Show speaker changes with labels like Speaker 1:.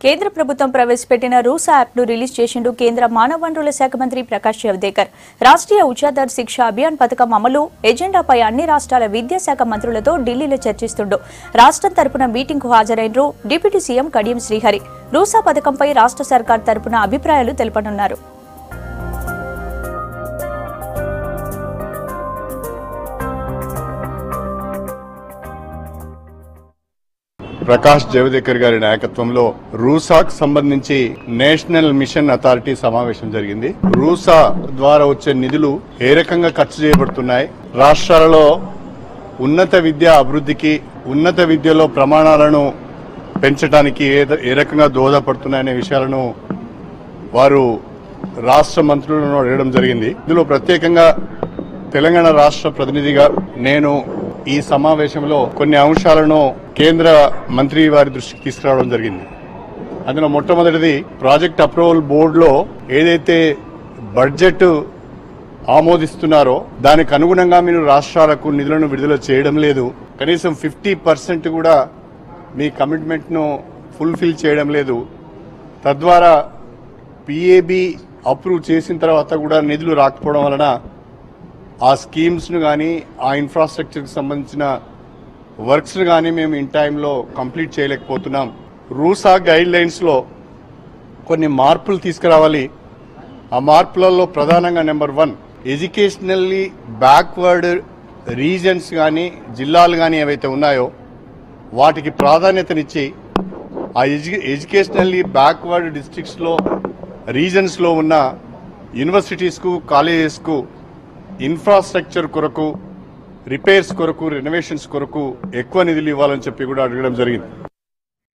Speaker 1: కేంద్ర ప్రభుత్వం ప్రవేశపెట్టిన రూసా యాప్ను రిలీజ్ చేసిండు కేంద్ర మానవ వనరుల శాఖ మంత్రి ప్రకాష్ జావదేకర్ రాష్ట్రీయ ఉచాదర్ శిక్ష అభియాన్ పథకం అమలు ఎజెండాపై అన్ని రాష్ట్రాల విద్యాశాఖ మంత్రులతో ఢిల్లీలో చర్చిస్తుండు రాష్ట్రం తరపున మీటింగ్కు హాజరైనరు deputy CM Kadiyam Srihari RUSA పథకంపై రాష్ట్ర సర్కార్ తరపున అభిప్రాయాలు తెలపనున్నారు
Speaker 2: ప్రకాష్ జవదేకర్ గారి నాయకత్వంలో రూసాకు సంబంధించి నేషనల్ మిషన్ అథారిటీ సమావేశం జరిగింది రూసా ద్వారా వచ్చే నిధులు ఏ రకంగా ఖర్చు చేయబడుతున్నాయి రాష్ట్రాలలో ఉన్నత విద్య అభివృద్ధికి ఉన్నత విద్యలో ప్రమాణాలను పెంచడానికి ఏ ఏ రకంగా దోహదపడుతున్నాయనే విషయాలను వారు రాష్ట్ర మంత్రులను అడగడం జరిగింది ఇందులో ప్రత్యేకంగా తెలంగాణ రాష్ట్ర ప్రతినిధిగా నేను ఈ సమావేశంలో కొన్ని అంశాలను కేంద్ర మంత్రి వారి దృష్టికి తీసుకురావడం జరిగింది అందులో మొట్టమొదటిది ప్రాజెక్ట్ అప్రూవల్ బోర్డులో ఏదైతే బడ్జెట్ ఆమోదిస్తున్నారో దానికి అనుగుణంగా మీరు రాష్ట్రాలకు నిధులను విడుదల చేయడం లేదు కనీసం ఫిఫ్టీ పర్సెంట్ కూడా మీ కమిట్మెంట్ను ఫుల్ఫిల్ చేయడం లేదు తద్వారా పిఏబి అప్రూవ్ చేసిన తర్వాత కూడా నిధులు రాకపోవడం వలన ఆ స్కీమ్స్ను కానీ ఆ ఇన్ఫ్రాస్ట్రక్చర్కి సంబంధించిన వర్క్స్ను కానీ మేము ఇన్ టైంలో కంప్లీట్ చేయలేకపోతున్నాం రూసా గైడ్ లైన్స్లో కొన్ని మార్పులు తీసుకురావాలి ఆ మార్పులలో ప్రధానంగా number one educationally backward regions కానీ జిల్లాలు కానీ ఏవైతే ఉన్నాయో వాటికి ప్రాధాన్యతనిచ్చి ఆ ఎడ్యు ఎడ్యుకేషనల్లీ బ్యాక్వర్డ్ డిస్ట్రిక్ట్స్లో రీజన్స్లో ఉన్న యూనివర్సిటీస్కు కాలేజెస్కు ఇన్ఫ్రాస్ట్రక్చర్ కొరకు రిపేర్స్ కొరకు రెనోవేషన్స్ కొరకు ఎక్కువ నిధులు ఇవ్వాలని చెప్పి కూడా అడగడం జరిగింది